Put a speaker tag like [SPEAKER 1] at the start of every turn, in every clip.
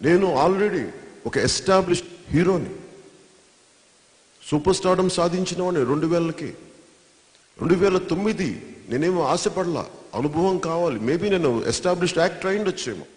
[SPEAKER 1] నేను ఆల్రెడీ ఒక ఎస్టాబ్లిష్ హీరోని సూపర్ స్టార్డమ్ సాధించిన వాడిని రెండు వేలకి రెండు వేల తొమ్మిది నేనేమో ఆశపడలా అనుభవం కావాలి మేబీ నేను ఎస్టాబ్లిష్డ్ యాక్టర్ అయిండొచ్చేమో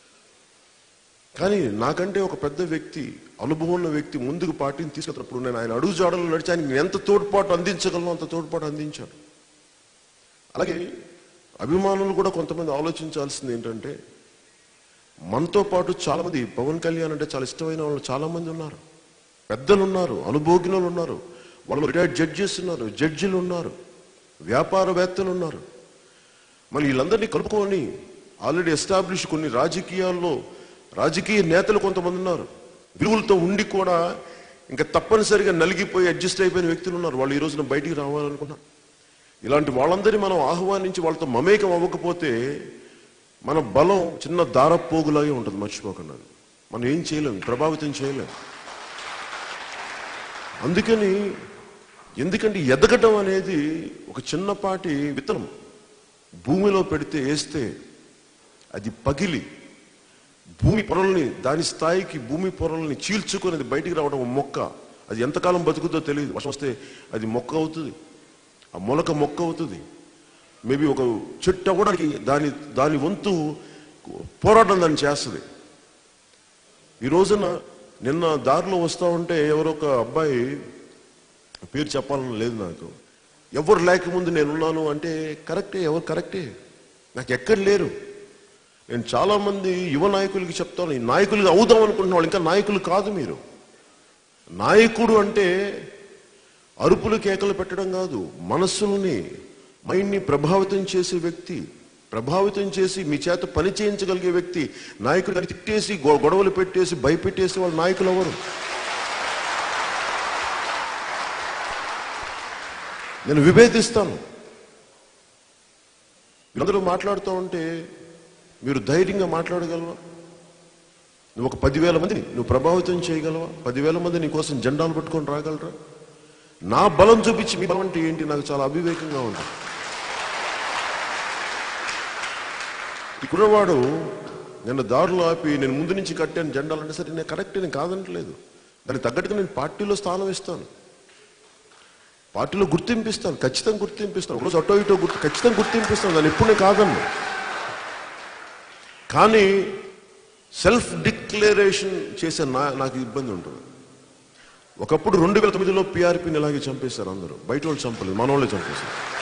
[SPEAKER 1] కానీ నాకంటే ఒక పెద్ద వ్యక్తి అనుభవం ఉన్న వ్యక్తి ముందుకు పార్టీని తీసుకెళ్తున్నప్పుడు నేను ఆయన అడుగు జాడలు నడిచి ఆయనకి నేను ఎంత తోడ్పాటు అందించగలను అంత తోడ్పాటు అందించాను అలాగే అభిమానులు కూడా కొంతమంది ఆలోచించాల్సింది ఏంటంటే మనతో పాటు చాలా మంది పవన్ కళ్యాణ్ అంటే చాలా ఇష్టమైన వాళ్ళు చాలా మంది ఉన్నారు పెద్దలు ఉన్నారు అనుభోగినులు ఉన్నారు వాళ్ళు రిటైర్డ్ జడ్జెస్ ఉన్నారు జడ్జిలు ఉన్నారు వ్యాపారవేత్తలు ఉన్నారు మరి వీళ్ళందరినీ కలుపుకొని ఆల్రెడీ ఎస్టాబ్లిష్ కొన్ని రాజకీయాల్లో రాజకీయ నేతలు కొంతమంది ఉన్నారు విలువలతో ఉండి కూడా ఇంకా తప్పనిసరిగా నలిగిపోయి అడ్జస్ట్ అయిపోయిన వ్యక్తులు ఉన్నారు వాళ్ళు ఈ రోజున బయటికి రావాలనుకున్నారు ఇలాంటి వాళ్ళందరినీ మనం ఆహ్వానించి వాళ్ళతో మమేకం అవ్వకపోతే మన బలం చిన్న దారపోగులాగే ఉంటుంది మర్చిపోకుండా మనం ఏం చేయలేం ప్రభావితం చేయలేం అందుకని ఎందుకంటే ఎదగటం అనేది ఒక చిన్నపాటి విత్తనం భూమిలో పెడితే వేస్తే అది పగిలి భూమి పొరల్ని దాని స్థాయికి భూమి పొరల్ని చీల్చుకొని అది బయటికి రావడం ఒక మొక్క అది ఎంతకాలం బతుకుతుందో తెలియదు వర్షం వస్తే అది మొక్క అవుతుంది ఆ మొలక మొక్క అవుతుంది మేబీ ఒక చెట్టు అవ్వడానికి దాని దాని వంతు పోరాటం దాన్ని చేస్తుంది ఈ రోజున నిన్న దారిలో వస్తా ఉంటే ఎవరో ఒక అబ్బాయి పేరు చెప్పాలని లేదు నాకు ఎవరు లేకముందు నేనున్నాను అంటే కరెక్టే ఎవరు కరెక్టే నాకు ఎక్కడ లేరు నేను చాలా మంది యువ నాయకులకి చెప్తాను ఈ నాయకులుగా అవుదాం అనుకుంటున్న వాళ్ళు ఇంకా నాయకులు కాదు మీరు నాయకుడు అంటే అరుపులు కేకలు పెట్టడం కాదు మనస్సుల్ని మైండ్ని ప్రభావితం చేసే వ్యక్తి ప్రభావితం చేసి మీ చేత పని చేయించగలిగే వ్యక్తి నాయకుడు గారిని తిట్టేసి గొ- గొడవలు పెట్టేసి భయపెట్టేసి వాళ్ళ నాయకులు ఎవరు నేను విభేదిస్తాను వీళ్ళందరూ మాట్లాడుతూ ఉంటే మీరు ధైర్యంగా మాట్లాడగలవా నువ్వు ఒక పదివేల మందిని నువ్వు ప్రభావితం చేయగలవా పదివేల మంది నీ కోసం జెండాలు పట్టుకొని రాగలరా నా బలం చూపించి మీ బలం అంటే ఏంటి నాకు చాలా అవివేకంగా ఉంటుంది ఈ కుర్రవాడు నిన్న దారిలో ఆపి నేను ముందు నుంచి కట్టాను జెండాలు అంటే సరే నేను కరెక్ట్ నేను కాదనట్లేదు దానికి తగ్గట్టుగా నేను పార్టీలో స్థానం ఇస్తాను పార్టీలో గుర్తింపు ఇస్తాను ఖచ్చితంగా గుర్తింపిస్తాను ఒకరోజు అటో ఇటో గుర్తు ఖచ్చితంగా గుర్తింపిస్తాను దాన్ని ఎప్పుడు నేను కాదన్ను కానీ సెల్ఫ్ డిక్లరేషన్ చేసే నా నాకు ఇబ్బంది ఉంటుంది ఒకప్పుడు రెండు వేల తొమ్మిదిలో పీఆర్పీని ఇలాగే చంపేశారు అందరూ బయట వాళ్ళు చంపలేదు మన వాళ్ళే చంపేశారు